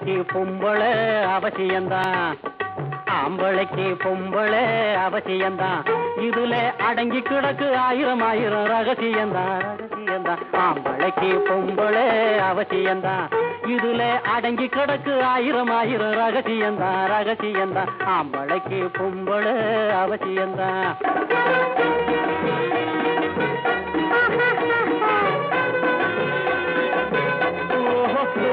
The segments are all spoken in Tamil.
ஆம்பளைக்கு பொம்பளை அவசியம்தான் ஆம்பளைக்கு பொம்பளை அவசியம்தான் இதுல அடங்கி கிடக்கு ஆயிரம் ஆயிரம் ரகசியம்தான் ரகசியம்தான் ஆம்பளைக்கு பொம்பளை அவசியம்தான் இதுல அடங்கி கிடக்கு ஆயிரம் ஆயிரம் ரகசியம்தான் ரகசியம்தான் ஆம்பளைக்கு பொம்பளை அவசியம்தான் ஓஹோ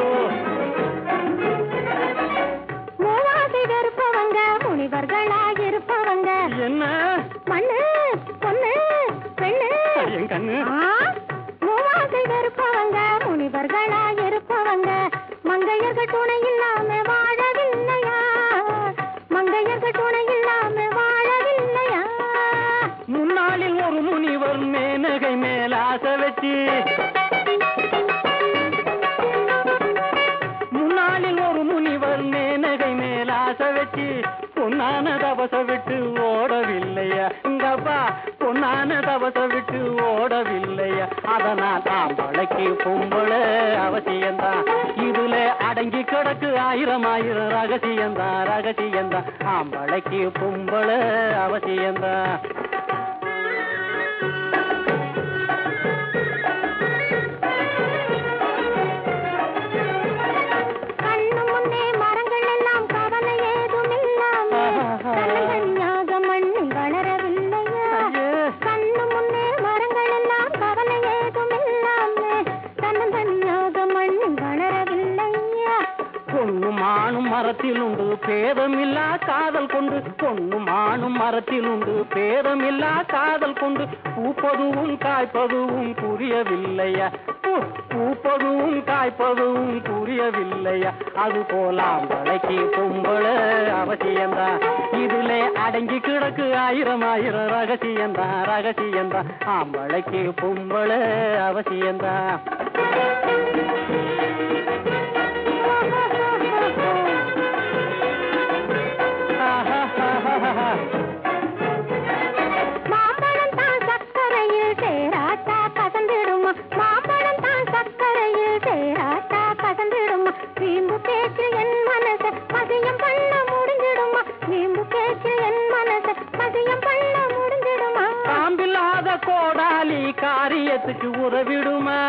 மூவாசை வெறுப்பவங்க முனிவர்களாயிருப்பவங்க என்ன மண்ணு பொண்ணு பெண்ணு என் கண்ணு ஆ, மூவாசை வெறுப்பவங்க முனிவர்களாயிருப்பவங்க மங்கையர்கள் துணை இல்லாம வாழவில்லையா மங்கையர்கள் துணை இல்லாம வாழவில்லையா முன்னாளில் ஒரு முனிவர் மேனகை மேல ஆசை வச்சு முன்னாளில் ஒரு முனிவர் மேனகை மேல ஆசை வச்சு பொன்னான தவச விட்டு ஓடவில்லையா இங்கப்பா பொன்னான தவச விட்டு ஓடவில்லையா அதனால் ஆம்பளைக்கு பொம்பளை அவசியம்தான் இதுல அடங்கி கிடக்கு ஆயிரம் ஆயிரம் ரகசியம்தான் ரகசியம்தான் ஆம்பளைக்கு பொம்பளை அவசியம்தான் கண்ணு முன்னே மரங்கள் எல்லாம் கவலை ஏதும் இல்லாம தன்னந்தனியாக மண்ணில் வளரவில்லையா ஐயே. கண்ணு முன்னே மரங்கள் எல்லாம் கவலை ஏதும் இல்லாம தன்னந்தனியாக மண்ணில் வளரவில்லையா பொண்ணும் ஆணும் மரத்தில் உண்டு பேதமில்லா காதல் கொண்டு பொண்ணும் ஆணும் மரத்தில் உண்டு பேதமில்லா காதல் கொண்டு பூப்பதுவும் காய்ப்பதுவும் புரியவில்லையா பூ- பூப்பதுவும் காய்ப்பதுவும் புரியவில்லையா அது போலாம் வளைக்கு பொம்பளை அவசியம்தான் இதுல அடங்கி கிடக்கு ஆயிரம் ஆயிரம் ரகசியம்தான் ரகசியம்தான் ஆம்பளைக்கு பொம்பளை அவசியம்தான் மாம்பழம் தான் சக்கரையில் சேராட்டா கசந்திடுமா மாம்பழம் தான் சக்கரையில் சேராட்டா கசந்திடுமா வீம்பு பேச்சு என் மனச மதியம் பண்ண முடிஞ்சிடுமா வீம்பு பேச்சு என் மனச மதியம் பண்ண முடிஞ்சிடுமா காம்பில்லாத கோடாலி காரியத்துக்கு உதவிடுமா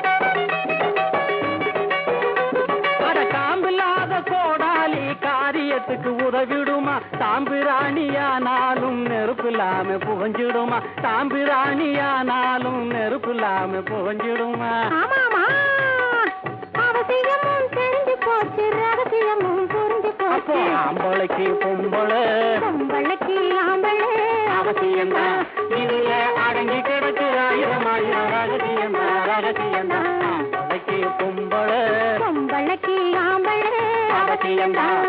அட காம்பில்லாத கோடாலி காரியத்துக்கு உதவிடுமா தாம்பிராணியானாலும் நெருப்பில்லாம புகஞ்சிடுமா தாம்பிராணியானாலும் நெருப்பில்லாம புகஞ்சிடுமா ஆமாமா அவசியமும் தெரிஞ்சு போச்சு ரகசியமும் புரிஞ்சு அப்போ போச்சு ஆம்பளைக்கு பொம்பளை பொம்பளைக்கு ஆம்பளை அவசியம்தான் இதுல அடங்கி கிடக்கு ஆயிரம் ஆயிரம் ரகசியம்தான் ரகசியம்தான் ஆம்பளைக்கு பொம்பளை பொம்பளைக்கு ஆம்பளை அவசியம்தான்